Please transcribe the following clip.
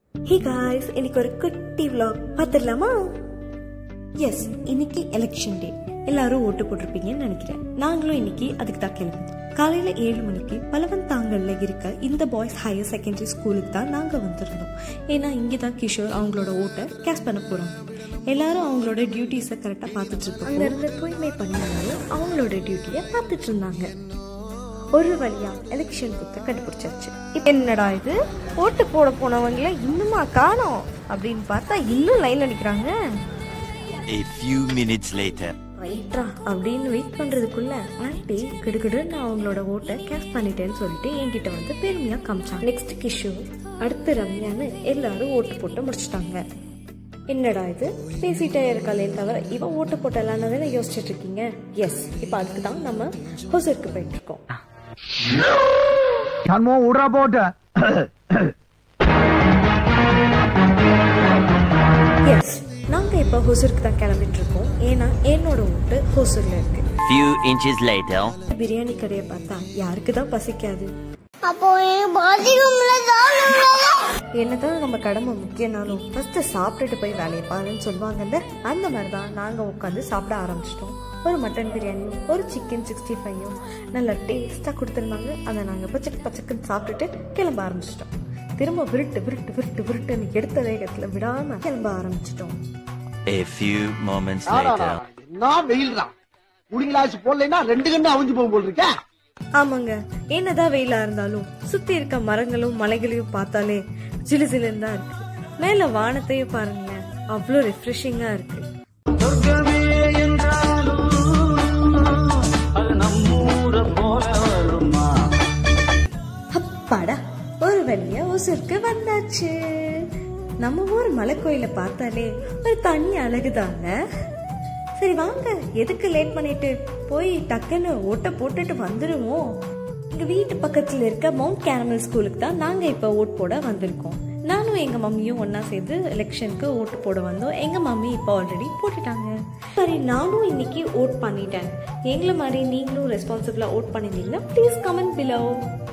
Hey guys இன்னைக்கு ஒரு குட்டி vlog பார்த்துடலாமா எஸ் இன்னைக்கு எலெக்ஷன் டே எல்லாரும் ஓட்டு போட்டிருப்பீங்கன்னு நினைக்கிறேன் நாங்களும் இன்னைக்கு அதுக்கு தான் கிளம்பும் காலையில ஏழு மணிக்கு பலவந்தாங்கல்ல இருக்க இந்த பாய்ஸ் ஹையர் செகண்டரி ஸ்கூலுக்கு தான் நாங்க வந்திருந்தோம் ஏன்னா இங்கே தான் கிஷோர் அவங்களோட ஓட்டை கேஷ் பண்ண போறாங்க எல்லாரும் அவங்களோட டியூட்டிஸை கரெக்டாக பார்த்துட்டு இருக்காங்க அங்க இருந்த தூய்மை பணியாளரும் அவங்களோட டியூட்டியை பார்த்துட்டு இருந்தாங்க ஒரு வழியா எலெக்ஷன் புத்த கண்டுபிடிச்சாச்சு இப்ப என்னடா இது ஓட்டு போட போனவங்கள இன்னுமா காணோம் அப்படின்னு பார்த்தா இன்னும் லைன்ல நிக்கிறாங்க A few minutes later. ரைட்ரா அப்படின்னு வெயிட் பண்றதுக்குள்ள ஆன்ட்டி கிடுகிடுன்னு நான் அவங்களோட ஓட்டை கேஷ் பண்ணிட்டேன்னு சொல்லிட்டு என்கிட்ட வந்து பெருமையா காமிச்சாங்க நெக்ஸ்ட் கிஷோர் அடுத்து ரம்யான்னு எல்லாரும் ஓட்டு போட்டு முடிச்சிட்டாங்க என்னடா இது பேசிட்டே இருக்காளே தவிர இவன் ஓட்டு போட்டலான்னு தானே யோசிச்சுட்டு இருக்கீங்க எஸ் இப்போ அதுக்கு தான் நம்ம ஹொசருக்கு போயிட்டு இருக்கோம் சண்முகம் விடுறா போட்ட எஸ் நாங்க இப்போ ஹொசூருக்கு தான் கிளம்பிட்டு இருக்கோம் ஏன்னா என்னோட ஓட்டு ஹொசூர்ல இருக்கு Few inches later. பிரியாணி கடையை பார்த்தா யாருக்கு தான் பசிக்காது அப்போ எனக்கு பாத்ரூம்ல தான் என்னதான் நம்ம கடமை முக்கியனாலும் ஃபர்ஸ்ட் சாப்பிட்டுட்டு போய் வேலையை பாருன்னு சொல்லுவாங்கல்ல அந்த மாதிரி தான் நாங்க உட்காந்து சாப்பிட ஆரம்பிச்சிட்டோம் ஒரு மட்டன் பிரியாணியும் ஒரு சிக்கன் சிக்ஸ்டி ஃபைவும் நல்லா டேஸ்டா கொடுத்துருந்தாங்க அதை நாங்க பச்சக்கு பச்சக்குன்னு சாப்பிட்டுட்டு கிளம்ப ஆரம்பிச்சிட்டோம் திரும்ப விருட்டு விருட்டு விருட்டு விருட்டுன்னு எடுத்த வேகத்துல விடாம கிளம்ப ஆரம்பிச்சிட்டோம் A few moments later. நான் வெயில் தான் குடிங்களாச்சு போடலைன்னா ரெண்டு கண்ணு அவிஞ்சு போகும் போல் இருக்க ஆமாங்க என்னதான் வெயிலா இருந்தாலும் சுத்தி இருக்க மரங்களும் மலைகளையும் பார்த்தாலே ஜிலு ஜிலுன்னு தான் இருக்கு மேல வானத்தையும் பாருங்களேன் அவ்வளோ ரிஃப்ரெஷிங்கா இருக்கு அப்பாடா ஒரு வழியா ஒசூருக்கு வந்தாச்சு நம்ம ஊர் மலை கோயில பார்த்தாலே ஒரு தனி அழகுதாங்க சரி வாங்க எதுக்கு லேட் பண்ணிட்டு போய் டக்குன்னு ஓட்ட போட்டுட்டு வந்துடுவோம் எங்க வீட்டு பக்கத்துல இருக்க மவுண்ட் கேரமல் ஸ்கூலுக்கு தான் நாங்க இப்ப ஓட் போட வந்திருக்கோம் நானும் எங்க மம்மியும் ஒண்ணா சேர்ந்து எலெக்ஷனுக்கு ஓட்டு போட வந்தோம் எங்க மம்மி இப்போ ஆல்ரெடி போட்டுட்டாங்க சரி நானும் இன்னைக்கு ஓட் பண்ணிட்டேன் எங்களை மாதிரி நீங்களும் ரெஸ்பான்சிபிளா ஓட் பண்ணிருந்தீங்கன்னா ப்ளீஸ் கமெண்ட் பிலோ